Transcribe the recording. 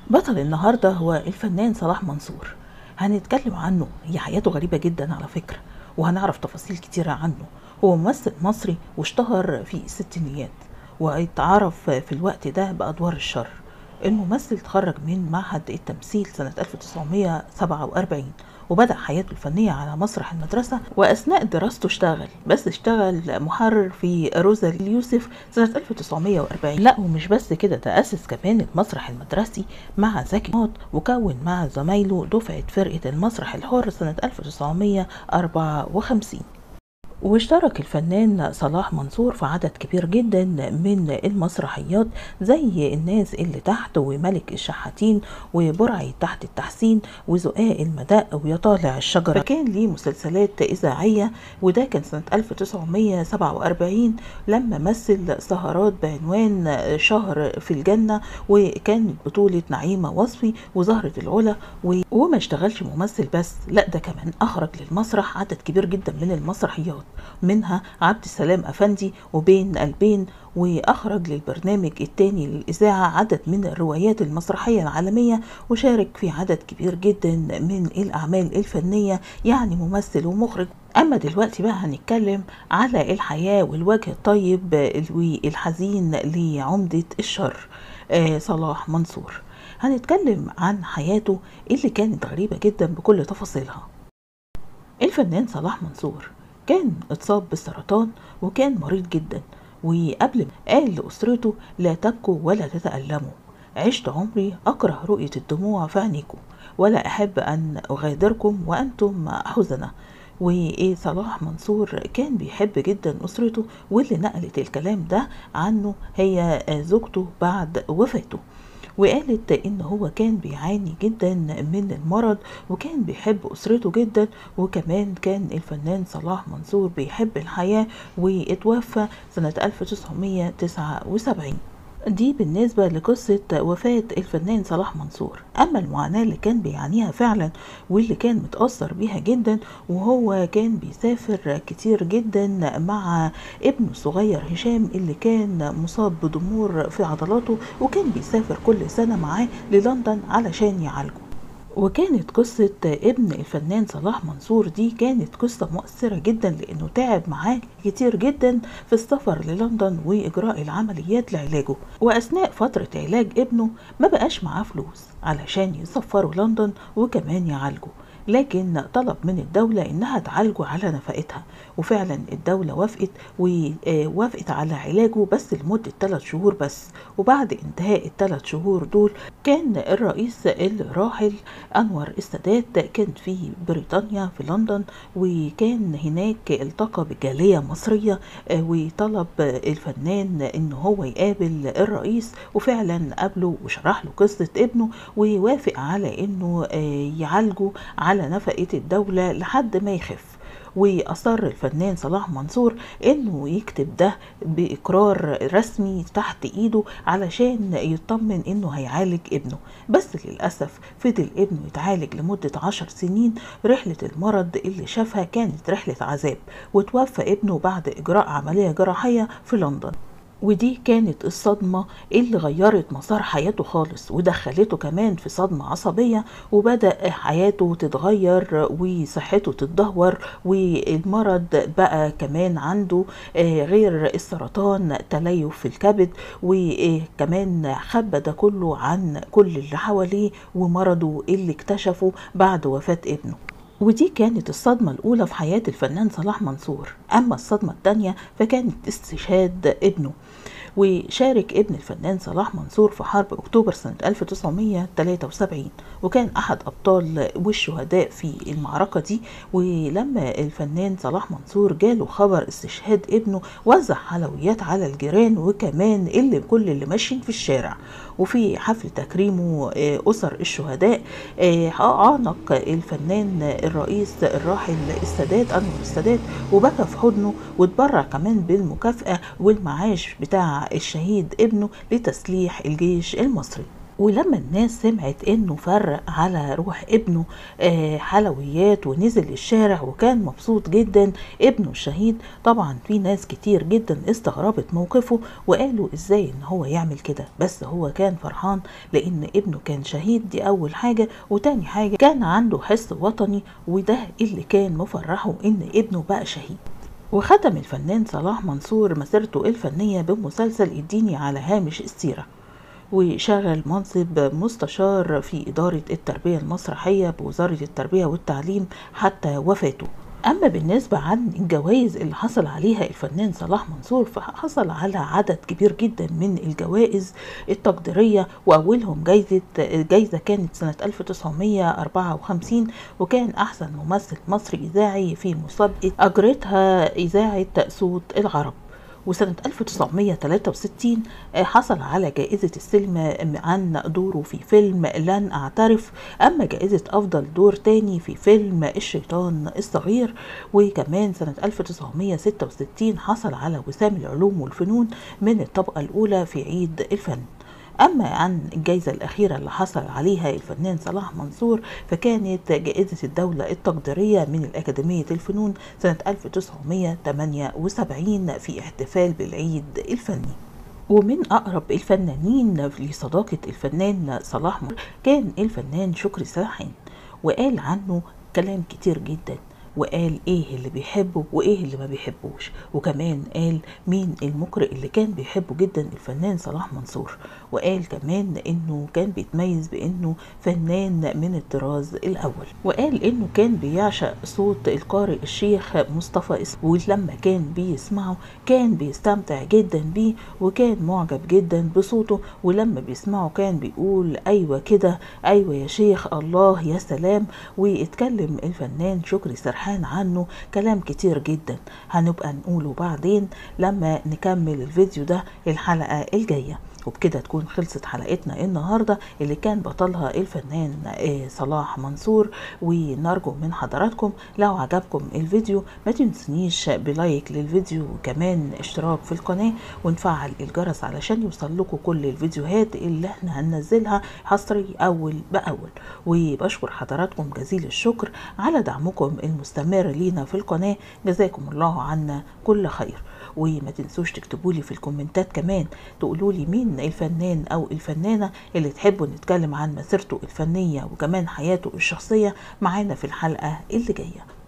بطل النهاردة هو الفنان صلاح منصور هنتكلم عنه هي حياته غريبة جدا على فكرة وهنعرف تفاصيل كتيرة عنه هو ممثل مصري واشتهر في الستينيات واتعرف في الوقت ده بأدوار الشر الممثل تخرج من معهد التمثيل سنة 1947 وبدأ حياته الفنية على مسرح المدرسة وأثناء دراسته اشتغل بس اشتغل محرر في روزا اليوسف سنة 1940 لا ومش بس كده ده أسس كمان المسرح المدرسي مع زكي موت وكون مع زمايله دفعة فرقة المسرح الحر سنة 1954 واشترك الفنان صلاح منصور في عدد كبير جدا من المسرحيات زي الناس اللي تحت وملك الشحاتين وبرعي تحت التحسين وزقاق المداء ويا طالع الشجرة فكان ليه مسلسلات إذاعية وده كان سنة 1947 لما مثل سهرات بعنوان شهر في الجنة وكانت بطولة نعيمة وصفي وزهرة العلا و... وما اشتغلش ممثل بس لا ده كمان أخرج للمسرح عدد كبير جدا من المسرحيات منها عبد السلام أفندي وبين قلبين وأخرج للبرنامج التاني للإذاعة عدد من الروايات المسرحية العالمية وشارك في عدد كبير جدا من الأعمال الفنية يعني ممثل ومخرج أما دلوقتي بقى هنتكلم على الحياة والوجه الطيب والحزين لعمدة الشر آه صلاح منصور هنتكلم عن حياته اللي كانت غريبة جدا بكل تفاصيلها الفنان صلاح منصور كان اتصاب بالسرطان وكان مريض جدا وقبل قال لأسرته لا تبكوا ولا تتألموا عشت عمري أكره رؤية الدموع في عينيكم ولا أحب أن أغادركم وأنتم حزنة وإيه صلاح منصور كان بيحب جدا أسرته واللي نقلت الكلام ده عنه هي زوجته بعد وفاته وقالت ان هو كان بيعاني جدا من المرض وكان بيحب اسرته جدا وكمان كان الفنان صلاح منصور بيحب الحياة واتوفى سنة 1979 دي بالنسبة لقصة وفاة الفنان صلاح منصور أما المعاناة اللي كان بيعانيها فعلا واللي كان متأثر بيها جدا وهو كان بيسافر كتير جدا مع ابنه الصغير هشام اللي كان مصاب بضمور في عضلاته وكان بيسافر كل سنة معاه للندن علشان يعالجه وكانت قصة ابن الفنان صلاح منصور دي كانت قصة مؤثرة جدا لأنه تعب معاه كتير جدا في السفر للندن وإجراء العمليات لعلاجه وأثناء فترة علاج ابنه ما بقاش معاه فلوس علشان يسفروا لندن وكمان يعالجه لكن طلب من الدولة إنها تعالجه على نفقتها وفعلا الدولة وافقت ووافقت على علاجه بس لمدة 3 شهور بس وبعد انتهاء الثلاث شهور دول كان الرئيس الراحل أنور السادات كان في بريطانيا في لندن وكان هناك التقى بجالية مصرية وطلب الفنان إن هو يقابل الرئيس وفعلا قابله وشرح له قصة ابنه ووافق على إنه يعالجه على نفقة الدولة لحد ما يخف وأصر الفنان صلاح منصور إنه يكتب ده بإقرار رسمي تحت إيده علشان يطمن إنه هيعالج ابنه بس للأسف فضل ابنه يتعالج لمدة عشر سنين رحلة المرض اللي شافها كانت رحلة عذاب وتوفى ابنه بعد إجراء عملية جراحية في لندن ودي كانت الصدمة اللي غيرت مسار حياته خالص ودخلته كمان في صدمة عصبية وبدأ حياته تتغير وصحته تتدهور والمرض بقى كمان عنده غير السرطان تليف في الكبد وكمان خبى ده كله عن كل اللي حواليه ومرضه اللي اكتشفه بعد وفاة ابنه ودي كانت الصدمة الأولى في حياة الفنان صلاح منصور أما الصدمة الثانية فكانت استشهاد ابنه وشارك ابن الفنان صلاح منصور في حرب أكتوبر سنة 1973 وكان أحد أبطال والشهداء في المعركة دي ولما الفنان صلاح منصور جاله خبر استشهاد ابنه وزع حلويات على الجيران وكمان اللي كل اللي ماشيين في الشارع وفي حفل تكريمه أسر الشهداء عانق الفنان الرئيس الراحل السادات أنور السادات وبكى في حضنه وتبرع كمان بالمكافأة والمعاش بتاع الشهيد ابنه لتسليح الجيش المصري ولما الناس سمعت انه فرق على روح ابنه آه، حلويات ونزل الشارع وكان مبسوط جدا ابنه الشهيد طبعا في ناس كتير جدا استغربت موقفه وقالوا ازاي ان هو يعمل كده بس هو كان فرحان لان ابنه كان شهيد دي اول حاجة وتاني حاجة كان عنده حس وطني وده اللي كان مفرحه ان ابنه بقى شهيد وختم الفنان صلاح منصور مسيرته الفنية بمسلسل اديني على هامش السيرة وشغل منصب مستشار في إدارة التربية المسرحية بوزارة التربية والتعليم حتى وفاته أما بالنسبة عن الجوائز اللي حصل عليها الفنان صلاح منصور فحصل على عدد كبير جدا من الجوائز التقديرية وأولهم جايزة جايزة كانت سنة 1954 وكان أحسن ممثل مصري إذاعي في مسابقة أجرتها إذاعة صوت العرب وسنة 1963 حصل على جائزة السلم عن دوره في فيلم لن أعترف أما جائزة أفضل دور تاني في فيلم الشيطان الصغير وكمان سنة 1966 حصل على وسام العلوم والفنون من الطبقة الأولى في عيد الفن أما عن الجائزة الأخيرة اللي حصل عليها الفنان صلاح منصور فكانت جائزة الدولة التقديرية من الأكاديمية الفنون سنة 1978 في احتفال بالعيد الفني ومن أقرب الفنانين لصداقة الفنان صلاح منصور كان الفنان شكري سرحان وقال عنه كلام كتير جدا وقال ايه اللي بيحبه وايه اللي ما بيحبوش وكمان قال مين المقرئ اللي كان بيحبه جدا الفنان صلاح منصور وقال كمان انه كان بيتميز بانه فنان من الطراز الاول وقال انه كان بيعشق صوت القارئ الشيخ مصطفى اسم ولما كان بيسمعه كان بيستمتع جدا بيه وكان معجب جدا بصوته ولما بيسمعه كان بيقول ايوه كده ايوه يا شيخ الله يا سلام واتكلم الفنان شكري سرحان عنه كلام كتير جدا هنبقى نقوله بعدين لما نكمل الفيديو ده الحلقة الجاية وبكده تكون خلصت حلقتنا النهارده اللي كان بطلها الفنان صلاح منصور ونرجو من حضراتكم لو عجبكم الفيديو ما تنسنيش بلايك للفيديو وكمان اشتراك في القناه ونفعل الجرس علشان يوصل لكم كل الفيديوهات اللي احنا هننزلها حصري اول باول وبشكر حضراتكم جزيل الشكر على دعمكم المستمر لينا في القناه جزاكم الله عنا كل خير وما تنسوش تكتبوا لي في الكومنتات كمان تقولوا لي مين الفنان او الفنانه اللي تحبوا نتكلم عن مسيرته الفنيه وكمان حياته الشخصيه معانا في الحلقه اللي جايه